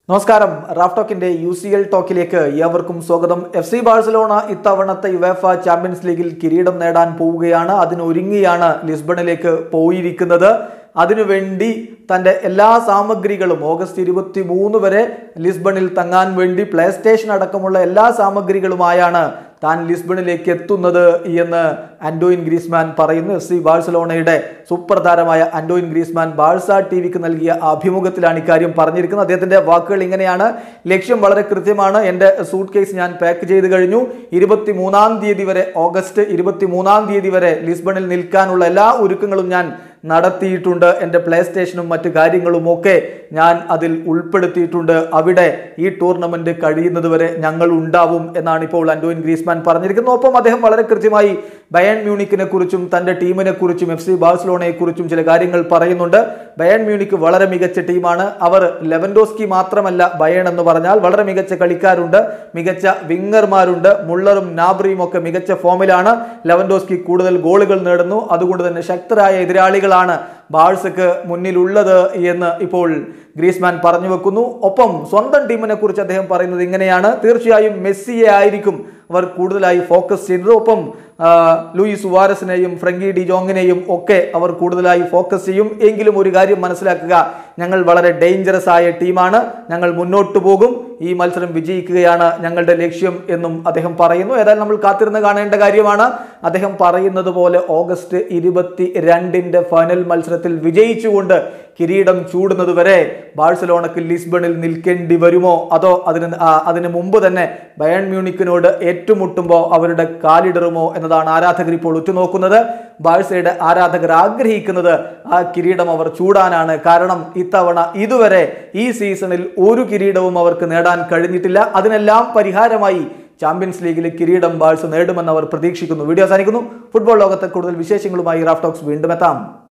നമസ്കാരം റാഫ് ടോക്കിന്റെ U C L ടോക്കിലേക്ക് ഏവർക്കും സ്വാഗതം എഫ് സി ബാഴ്സലോണ ഇത്തവണത്തെ യുവേഫ ചാമ്പ്യൻസ് ലീഗിൽ കിരീടം നേടാൻ പോവുകയാണ് അതിനൊരുങ്ങിയാണ് ലിസ്ബണിലേക്ക് പോയിരിക്കുന്നത് അതിനുവേണ്ടി തൻ്റെ എല്ലാ സാമഗ്രികളും ഓഗസ്റ്റ് ഇരുപത്തി മൂന്ന് വരെ ലിസ്ബണിൽ തങ്ങാൻ വേണ്ടി പ്ലേ സ്റ്റേഷൻ അടക്കമുള്ള എല്ലാ സാമഗ്രികളുമായാണ് താൻ ലിസ്ബണിലേക്ക് എത്തുന്നത് എന്ന് ആൻഡോയിൻ ഗ്രീസ്മാൻ പറയുന്നു എഫ് സി ബാഴ്സലോണയുടെ സൂപ്പർ താരമായ ആൻഡോയിൻ ഗ്രീസ്മാൻ ബാഴ്സ ടി വിക്ക് നൽകിയ അഭിമുഖത്തിലാണ് ഇക്കാര്യം പറഞ്ഞിരിക്കുന്നത് അദ്ദേഹത്തിന്റെ വാക്കുകൾ ഇങ്ങനെയാണ് ലക്ഷ്യം വളരെ കൃത്യമാണ് എൻ്റെ സൂട്ട് കേസ് ഞാൻ പാക്ക് ചെയ്ത് കഴിഞ്ഞു ഇരുപത്തി മൂന്നാം തീയതി വരെ ഓഗസ്റ്റ് ഇരുപത്തി മൂന്നാം തീയതി വരെ ലിസ്ബണിൽ നിൽക്കാനുള്ള എല്ലാ ഒരുക്കങ്ങളും ഞാൻ നടത്തിയിട്ടുണ്ട് എൻ്റെ പ്ലേ സ്റ്റേഷനും മറ്റു കാര്യങ്ങളും ഒക്കെ ഞാൻ അതിൽ ഉൾപ്പെടുത്തിയിട്ടുണ്ട് അവിടെ ഈ ടൂർണമെന്റ് കഴിയുന്നത് വരെ ഞങ്ങൾ ഉണ്ടാവും എന്നാണ് ഇപ്പോൾ അൻഡോയിൻ ഗ്രീസ്മാൻ പറഞ്ഞിരിക്കുന്നത് ഒപ്പം അദ്ദേഹം വളരെ കൃത്യമായി ബയൺ മ്യൂണിക്കിനെ കുറിച്ചും തൻ്റെ ടീമിനെ കുറിച്ചും എഫ് സി ബാഴ്സലോണയെ കുറിച്ചും ചില കാര്യങ്ങൾ പറയുന്നുണ്ട് ബയൺ മ്യൂണിക്ക് വളരെ മികച്ച ടീമാണ് അവർ ലെവൻഡോസ്കി മാത്രമല്ല ബയൺ എന്ന് പറഞ്ഞാൽ വളരെ മികച്ച കളിക്കാരുണ്ട് മികച്ച വിങ്ങർമാരുണ്ട് മുള്ളറും നാബ്രിയും ഒക്കെ മികച്ച ഫോമിലാണ് ലെവൻഡോസ്കി കൂടുതൽ ഗോളുകൾ നേടുന്നു അതുകൊണ്ട് തന്നെ ശക്തരായ എതിരാളികളാണ് ബാഴ്സക്ക് മുന്നിലുള്ളത് എന്ന് ഇപ്പോൾ ഗ്രീസ്മാൻ പറഞ്ഞു വെക്കുന്നു ഒപ്പം സ്വന്തം ടീമിനെ കുറിച്ച് അദ്ദേഹം പറയുന്നത് ഇങ്ങനെയാണ് തീർച്ചയായും മെസ്സിയെ ആയിരിക്കും അവർ കൂടുതലായി ഫോക്കസ് ചെയ്യുന്നത് ഒപ്പം ആ, ലൂയിസ് സുവാരസിനെയും ഫ്രങ്കി ഡി ജോങ്ങിനെയും ഒക്കെ അവർ കൂടുതലായി ഫോക്കസ് ചെയ്യും എങ്കിലും ഒരു കാര്യം മനസ്സിലാക്കുക ഞങ്ങൾ വളരെ ഡേഞ്ചറസ് ആയ ടീമാണ് ഞങ്ങൾ മുന്നോട്ട് പോകും ഈ മത്സരം വിജയിക്കുകയാണ് ഞങ്ങളുടെ ലക്ഷ്യം എന്നും അദ്ദേഹം പറയുന്നു ഏതായാലും നമ്മൾ കാത്തിരുന്ന് കാണേണ്ട കാര്യമാണ് അദ്ദേഹം പറയുന്നത് പോലെ ഓഗസ്റ്റ് ഇരുപത്തി രണ്ടിന്റെ ഫൈനൽ മത്സരത്തിൽ വിജയിച്ചുകൊണ്ട് കിരീടം ചൂടുന്നത് വരെ ബാഴ്സലോണക്ക് ലിസ്ബണിൽ നിൽക്കേണ്ടി വരുമോ അതോ അതിന് ആ, അതിന് മുമ്പ് തന്നെ ബയൺ മ്യൂണിക്കിനോട് ഏറ്റുമുട്ടുമ്പോൾ അവരുടെ കാലിടറുമോ എന്നതാണ് ആരാധകർ ഇപ്പോൾ ഉറ്റുനോക്കുന്നത് ബാഴ്സയുടെ ആരാധകർ ആഗ്രഹിക്കുന്നത് ആ കിരീടം അവർ ചൂടാനാണ് കാരണം ഇത്തവണ ഇതുവരെ ഈ സീസണിൽ ഒരു കിരീടവും അവർക്ക് നേടാൻ കഴിഞ്ഞിട്ടില്ല അതിനെല്ലാം പരിഹാരമായി ചാമ്പ്യൻസ് ലീഗിലെ കിരീടം ബാഴ്സ നേടുമെന്ന് അവർ പ്രതീക്ഷിക്കുന്നു വീഡിയോ അവസാനിക്കുന്നു ഫുട്ബോൾ ലോകത്തെ കൂടുതൽ വിശേഷങ്ങളുമായി റാഫ് ടോക്സ് വീണ്ടും എത്താം